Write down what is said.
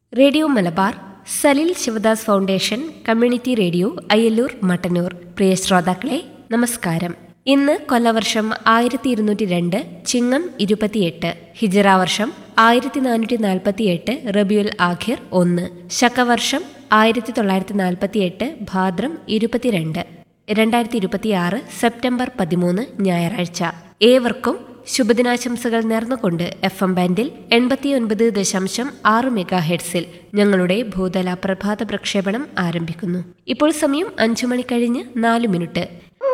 radio Malabar Salil Sivadas foundation community radio Ayyallur Mattannur പ്രിയ ശ്രോതാക്കളെ നമസ്കാരം ഇന്ന് കൊല്ലവർഷം ആയിരത്തി ഇരുന്നൂറ്റി രണ്ട് ചിങ്ങം ഇരുപത്തിയെട്ട് ഹിജറ വർഷം ആയിരത്തി നാനൂറ്റി നാൽപ്പത്തി എട്ട് റബിയുൽ ആഖിർ ഒന്ന് ശകവർഷം ആയിരത്തി തൊള്ളായിരത്തി നാൽപ്പത്തി എട്ട് ഭാദ്രം ഇരുപത്തിരണ്ട് രണ്ടായിരത്തി ഇരുപത്തിയാറ് സെപ്റ്റംബർ പതിമൂന്ന് ഞായറാഴ്ച ഏവർക്കും ശുഭദിനാശംസകൾ നേർന്നുകൊണ്ട് എഫ് എം ബാൻഡിൽ എൺപത്തിയൊൻപത് ദശാംശം ആറ് മെഗാ ഹെഡ്സിൽ ഞങ്ങളുടെ ഭൂതല പ്രഭാത പ്രക്ഷേപണം ആരംഭിക്കുന്നു ഇപ്പോൾ സമയം അഞ്ചു മണി കഴിഞ്ഞ് നാല് മിനിറ്റ്